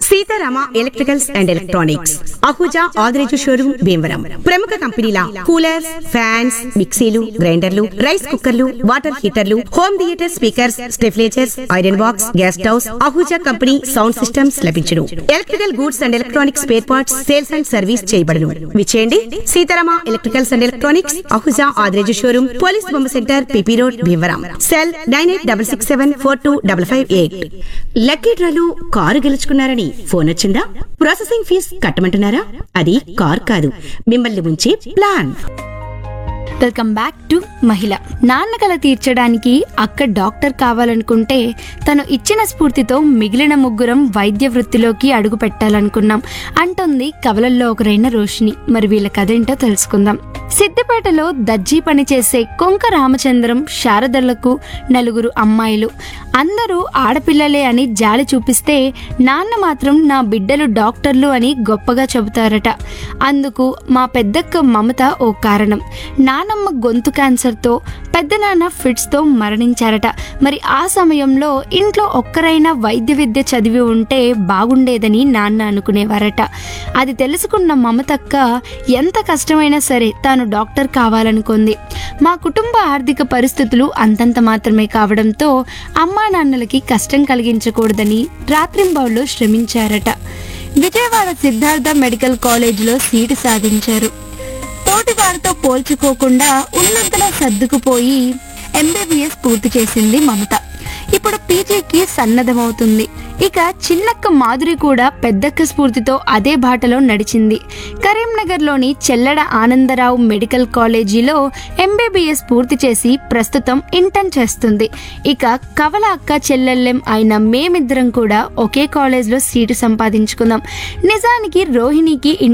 Sitarama electricals and electronics Ahuja Adireju showroom Bhimavaram ప్రముఖ కంపెనీల coolers fans మిక్సీలు గ్రైండర్లు రైస్ కుక్కర్లు వాటర్ హీటర్లు హోమ్ థియేటర్ స్పీకర్స్ స్టెఫ్లేచర్స్ iron box gas stoves Ahuja company sound systems లభించును electrical goods and electronics spare parts sales and service చేయబడును విచేయండి Seetharama electricals and electronics Ahuja Adireju showroom police బొమ్మ centre P P road Bhimavaram cell nine eight double six seven four two double five eight lucky డ్రాలో car గెలుచుకున్నారని phone వచ్చిందా processing fees కట్టమంటున్నారా అది car కాదు మిమ్మల్ని ఉంచే ప్లాన్ వెల్కమ్ బ్యాక్ టు మహిళ నాన్న కల తీర్చడానికి అక్క డాక్టర్ కావాలనుకుంటే తను ఇచ్చిన స్ఫూర్తితో మిగిలిన ముగ్గురం వైద్య వృత్తిలోకి అడుగు పెట్టాలనుకున్నాం అంటుంది కవలల్లో ఒకరైన రోషిని మరి వీళ్ళ కథ ఏంటో తెలుసుకుందాం సిద్దిపేటలో దర్జీ పని చేసే కొంక రామచంద్రం శారదలకు నలుగురు అమ్మాయిలు అందరూ ఆడపిల్లలే అని జాలి చూపిస్తే నాన్న మాత్రం నా బిడ్డలు డాక్టర్లు అని గొప్పగా చెబుతారట అందుకు మా పెద్దక్క మమత ఓ కారణం నానమ్మ గొంతు క్యాన్సర్తో పెద్దనాన్న ఫిట్స్తో మరణించారట మరి ఆ సమయంలో ఇంట్లో ఒక్కరైనా వైద్య విద్య చదివి ఉంటే బాగుండేదని నాన్న అనుకునేవారట అది తెలుసుకున్న మమతక్క ఎంత కష్టమైనా సరే తాను డాక్టర్ కావాలనుకుంది మా కుటుంబ ఆర్థిక పరిస్థితులు అంతంత మాత్రమే కావడంతో అమ్మా నాన్నలకి కష్టం కలిగించకూడదని రాత్రింబౌళ్ళు శ్రమించారట విజయవాడ సిద్ధార్థ మెడికల్ కాలేజీలో సీటు సాధించారు తోటి వారితో పోల్చుకోకుండా ఉన్నంతలో సర్దుకుపోయి ఎంబీబీఎస్ పూర్తి చేసింది మమత ఇప్పుడు పీజీకి సన్నద్ధమవుతుంది ఇక చిన్నక్క మాధురి కూడా పెద్దక్క స్ఫూర్తితో అదే బాటలో నడిచింది కరీంనగర్లోని చెల్లడ ఆనందరావు మెడికల్ కాలేజీలో ఎంబీబీఎస్ పూర్తి చేసి ప్రస్తుతం ఇంటర్న్ చేస్తుంది ఇక కవల అక్క చెల్లెళ్ళెం అయిన మేమిద్దరం కూడా ఒకే కాలేజ్లో సీటు సంపాదించుకుందాం నిజానికి రోహిణికి